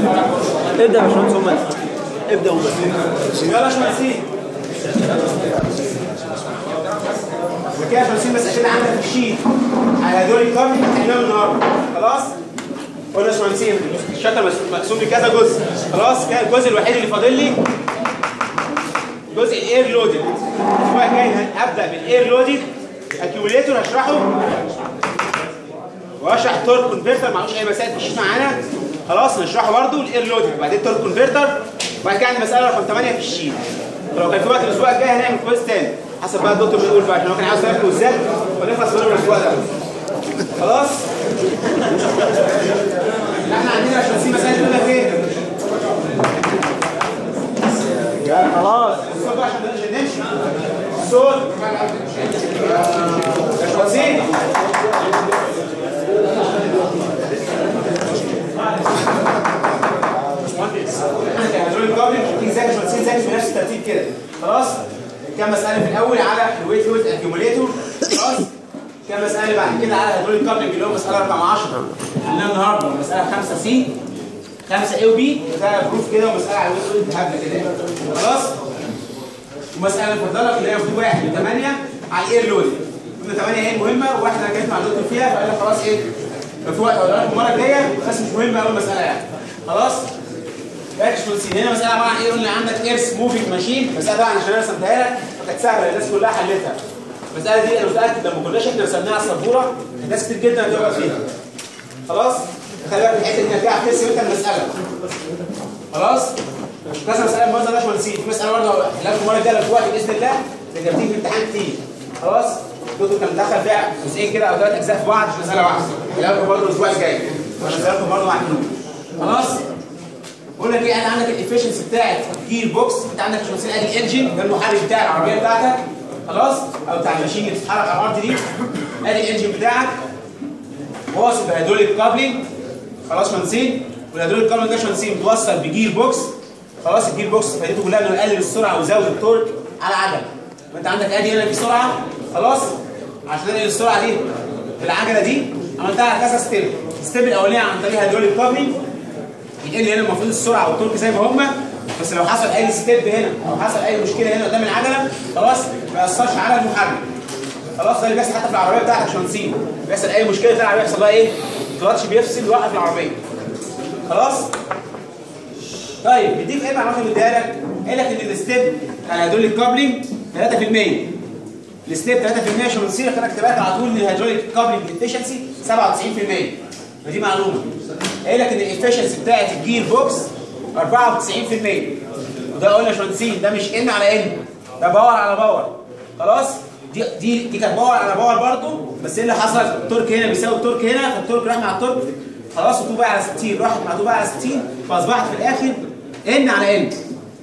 ابدا يا باشمهندس هم ابدا هم يلا يا باشمهندسين كده يا باشمهندسين بس عشان عندك في الشيت على هدول الكارت هنعملهم النهارده خلاص قلنا يا باشمهندسين الشكل مقسوم لكذا جزء خلاص كده الجزء الوحيد اللي فاضل لي جزء الاير لودد الاسبوع الجاي هبدا بالاير لودد اكيوميليتور هشرحه واشرح تورك كونفرتر معلوش اي مسائل في الشيت معانا خلاص نشرحه برده الاير لودد وبعدين تورك كونفرتر وبعد كده عندي مساله رقم 8 في الشيت فلو كان في وقت الاسبوع الجاي هنعمل كويز تاني حسب بقى الدكتور بيقول بقى عشان هو كان عاوز يعمل كويزات ونخلص منه الاسبوع ده خلاص احنا عندنا عشان في مسائل تقول لك ايه خلاص الصوت بقى عشان عشان نمشي الصوت مش واصلين هدول الجبر تيجي ذاكر شويه ذاكر بنفس الترتيب كده خلاص كام مساله في الاول على الويت لود اكيوميليتور خلاص كام مساله بعد كده على هدول الكابلنج اللي هو مساله رقم 10 عندنا النهارده مساله 5 سي 5 اي وبي ده بروف كده ومساله على الويت لود هبله كده خلاص ومساله المفضله اللي هي مكتوب 1 ل 8 على الاير لود قلنا 8 ايه مهمه وواحده انا كانت مع الدكتور فيها فقال لك خلاص ايه في وقت اقول لكم المره الجايه بس مش مهمه قوي المساله يعني خلاص باشمهندسين هنا مساله عباره عن ايه قلنا عندك ايرس موفينج ماشين مساله طبعا عشان انا رسمتها لك فكانت سهله الناس كلها حلتها المساله دي انا متاكد لما كناش احنا رسمناها على السبوره الناس كتير جدا هتقعد فيها خلاص خلي بالك من الحته دي هتعرف ترسم انت المساله خلاص كذا مساله المره ده باشمهندسين في مساله برضه هحلها لكم المره الجايه في وقت باذن الله اللي جابتين في امتحان كتير خلاص الدكتور كان مدخل فيها جزئين كده او ثلاث اجزاء في بعض في مساله واحده هحلها لكم برضه الاسبوع الجاي وهنزلها لكم برضه مع الحلول خلاص بقول لك ايه انا عندك الافشنسي بتاعت الجير بوكس انت عندك مش ادي الانجن ده المحرك بتاع العربيه بتاعتك خلاص او بتاع الماشين اللي بتتحرك على الارض دي ادي الانجن بتاعك واصل بهيدروليك كابلنج خلاص مهندسين والهيدروليك كابلنج ده مهندسين متوصل بجير بوكس خلاص الجير بوكس فايدته كلها انه يقلل السرعه ويزود التورك على العجله وانت عندك ادي هنا في سرعه خلاص عشان انقل السرعه دي في العجله دي عملتها على كذا ستيب الستيب الاولانيه عن طريق هيدروليك كابلنج يقل هنا المفروض السرعه والتورك زي ما هما بس لو حصل اي ستيب هنا او حصل اي مشكله هنا قدام العجله خلاص ما ياثرش على المحرك خلاص ده اللي بيحصل حتى في العربيه بتاعتك عشان نسيب بيحصل اي مشكله تلاقي العربيه يحصل لها ايه؟ الكلاتش بيفصل يوقف العربيه خلاص طيب بيديك ايه معلومات اللي اديها لك؟ قال لك ان الستيب هيدروليك كابلنج 3% الستيب 3% عشان نصير خليك تبقى على طول ان الهيدروليك كابلنج افشنسي 97% فدي معلومه قال لك ان الافشنسي بتاعت الجير بوكس 94% وده قلنا يا باشمهندسين ده مش ان على ان ده باور على باور خلاص دي دي دي كانت باور على باور برضه بس ايه اللي حصل التورك هنا بيساوي التورك هنا فالتورك راح مع التورك خلاص وطوب بقى على 60 راحت مع طوب بقى على 60 فاصبحت في الاخر ان على ان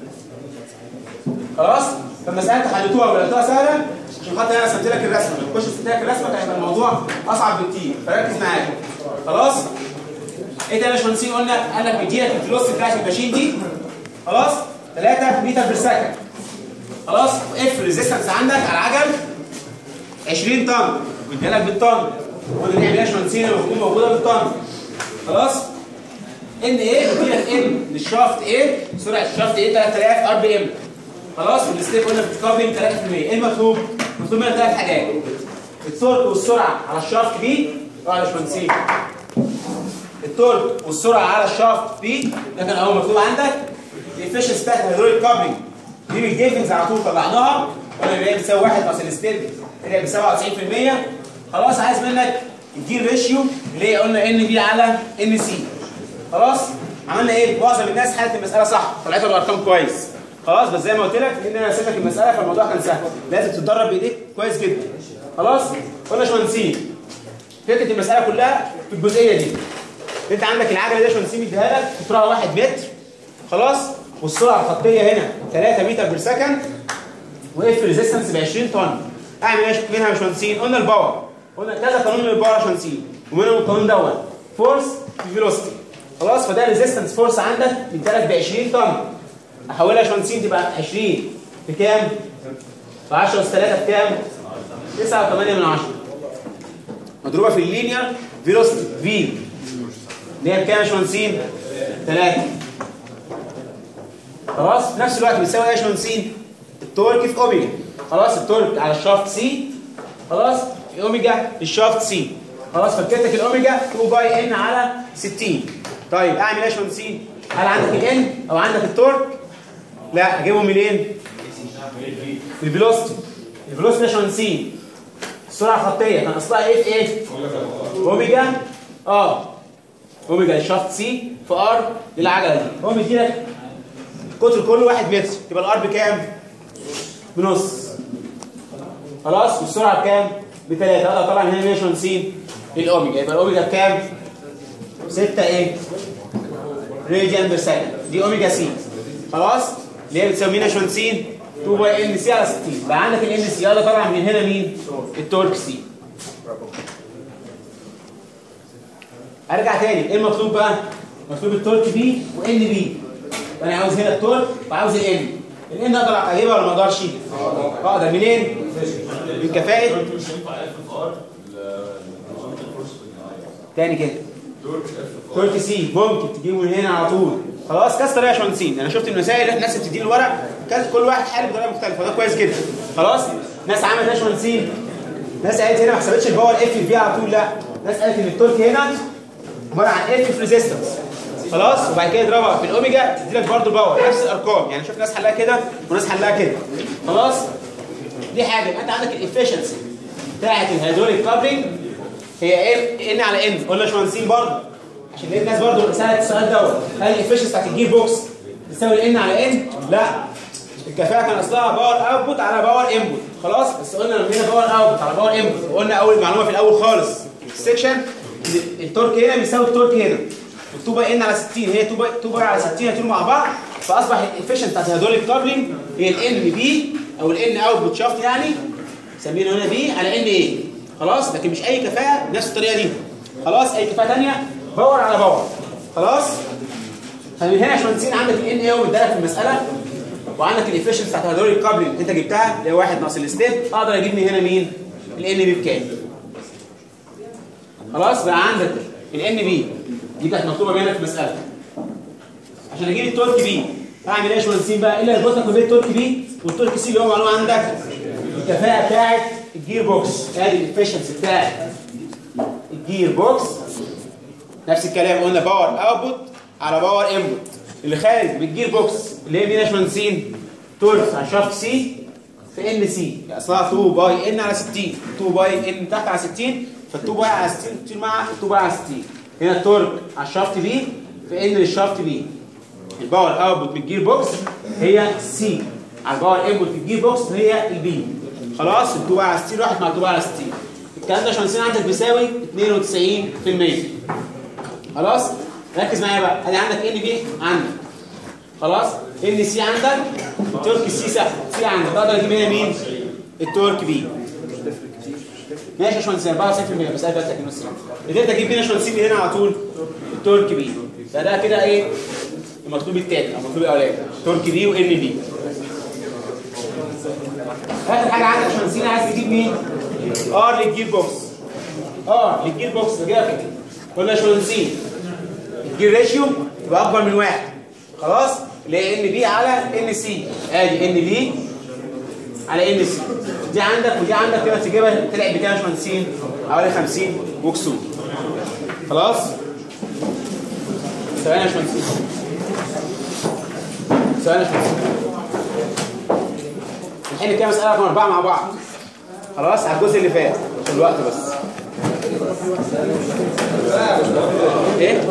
خلاص فالمساله انت حلتوها ولقيتوها سهله عشان خاطر انا رسمت لك الرسمه لو تخش رسمت لك الرسمه كان هيبقى الموضوع اصعب بكتير فركز معايا خلاص ايه ده يا باشمهندسين قلنا قال لك بيديلك الفلوس بتاعت الماشين دي خلاص 3 متر بير سكند خلاص اف ريزيستنس عندك على العجل 20 طن بيديها لك بالطن قلنا نعمل ايه يا باشمهندسين لما تكون موجوده بالطن خلاص ان ايه بيديلك ان للشافت ايه سرعه الشافت ايه 3000 ار بي ام خلاص والستيب قلنا بتكابلنج 3% ايه المطلوب؟ مطلوب منك ثلاث حاجات التورك والسرعه على الشافت بي اه يا باشمهندسين التورك والسرعه على الشافت بي ده كان اول مطلوب عندك الافشنسي بتاعت الهيدروليك كابلنج دي بالجيفنز على طول طلعناها قلنا اللي هي بتساوي 1 ناقص الستيب اللي هي بتساوي 97% خلاص عايز منك الجير ريشيو اللي هي قلنا ان بي على ان سي خلاص عملنا ايه؟ معظم الناس حلت المساله صح طلعتها بالارقام كويس خلاص بس زي ما قلت لك ان انا رسمت لك المساله فالموضوع كان سهل لازم تتدرب بايديك كويس جدا خلاص قلنا يا باشمهندسين فكره المساله كلها في الجزئيه دي انت عندك العجله دي يا باشمهندسين مديها لك قطرها 1 متر خلاص والسرعه الخطيه هنا 3 متر بير سكند واف ريزيستنس ب 20 طن اعمل ايه منها يا باشمهندسين قلنا الباور قلنا كذا قانون من الباور يا باشمهندسين ومنهم القانون دوت فورس في فيلوسيتي خلاص فده ريزيستنس فورس عندك مديها لك ب 20 طن احولها يا باشمهندسين تبقى 20 بكام؟ ب 10 اس 3 بكام؟ 9.8 من 10 مضروبه في اللينير فيلوسيتي في اللي هي بكام يا باشمهندسين؟ 3 خلاص في نفس الوقت بيساوي ايه يا باشمهندسين التورك في اوميجا خلاص التورك على الشافت سي خلاص في اوميجا للشافت سي خلاص فكيتك الاوميجا 2 باي ان على 60 طيب اعمل ايه يا باشمهندسين هل عندك الان او عندك التورك لا اجيبهم منين الفيلوسيتي الفيلوسيتي يا باشمهندسين السرعه الخطيه كان اصلها ايه في ايه اوميجا اه اوميجا للشافت سي في ار للعجله دي هو مديلك قطر كل واحد متر يبقى الار بكام؟ بنص خلاص والسرعه بكام؟ بثلاثه هذا طبعا هنا 150 الاوميجا يبقى الاوميجا بكام؟ 6 ايه؟ راديان بير سكند دي اوميجا سي خلاص؟ اللي هي بتساوي 150 2 باي ان سي على 60 بقى عندك الان سي هذا طبعا من هنا مين؟ التورك سي ارجع تاني ايه المطلوب بقى؟ مطلوب التورك بي وان بي انا عاوز هنا التورك وعاوز الان الان اقدر اجيبها ولا ما اقدرش؟ اقدر منين؟ من كفاءه تاني كده تورك سي ممكن تجيبه من هنا على طول خلاص كذا طريقه يا باشمهندسين انا شفت المسائل اللي الناس بتديني الورق كذا كل واحد حل بطريقه مختلفه وده كويس جدا خلاص ناس عملت ايه يا باشمهندسين ناس قالت هنا ما حسبتش الباور اف في على طول لا ناس قالت ان التورك هنا عباره عن اف في ريزيستنس خلاص وبعد كده اضربها في الاوميجا تدي لك برضه باور نفس الارقام يعني شوف ناس حلها كده وناس حلها كده خلاص دي حاجه يبقى انت عندك الافشنسي بتاعت الهيدروليك كابلنج هي ايه ان على ان قلنا يا باشمهندسين برضه عشان لقيت ناس برضه سالت السؤال دوت هل الافشنسي بتاعت الجير بوكس بتساوي الان على ان؟ لا الكفاءه كان اصلها باور اوتبوت على باور انبوت خلاص بس قلنا لما هنا باور اوتبوت على باور انبوت وقلنا اول معلومه في الاول خالص في السكشن ان التورك هنا بيساوي التورك هنا 2 باي ان على 60 هي 2 باي 2 باي على 60 هيطيروا مع بعض فاصبح الافشنت بتاعت الهيدروليك كابلنج هي الان بي او الان اوتبوت شافت يعني سمينا هنا بي على ان ايه خلاص لكن مش اي كفاءه بنفس الطريقه دي خلاص اي كفاءه ثانيه باور على باور خلاص فمن هنا يا باشمهندسين عندك الان ايه ومدالك في المساله وعندك الافشنت بتاعت الهيدروليك كابلنج انت جبتها اللي هي 1 ناقص الستيب اقدر اجيب من هنا مين الان بي بكام خلاص بقى عندك الان بي دي كانت مطلوبه منك في المساله عشان اجيب التورك بي اعمل ايه يا باشمهندسين بقى ايه اللي هيربط لك ما بين التورك بي والتورك سي اللي هو معلومه عندك الكفاءه بتاعت الجير بوكس ادي الافشنسي بتاعت الجير بوكس نفس الكلام قلنا باور اوتبوت على باور انبوت اللي خارج من الجير بوكس اللي هي مين يا باشمهندسين تورك على شافت سي في ان سي اصلها 2 باي ان على 60 2 باي ان تحت على 60 فال2 باي على 60 تطير مع 2 باي على 60 هنا التورك على الشافت بي في ان للشافت بي الباور اوتبوت من الجير بوكس هي سي على الباور انبوت في الجير بوكس هي البي خلاص ال2 باي على 60 راحت مع 2 باي على 60 الكلام ده عشان عندك بيساوي 92% خلاص ركز معايا بقى ادي عندك ان بي عندك خلاص ان سي عندك التورك سي سهل سي عندك اقدر اجيب هنا مين التورك بي ماشي يا باشمهندس 94% بس انا فاتك نص قدرت اجيب هنا شمسين من هنا على طول التورك بي فده كده ايه المطلوب التاني او المطلوب الاولاني تورك بي وان بي اخر حاجه عندك شمسين عايز تجيب مين ار للجير بوكس ار للجير بوكس كده كده قلنا شمسين الجير ريشيو يبقى اكبر من واحد خلاص اللي هي ان بي على ان سي ادي ان بي على ان سي دي عندك ودي عندك كده تجيبها طلعت بكام يا باشمهندسين؟ حوالي 50 وكسور خلاص؟ ثواني يا باشمهندسين ثواني يا باشمهندسين نحل كده مسألة رقم أربعة مع بعض خلاص على الجزء اللي فات عشان الوقت بس ايه؟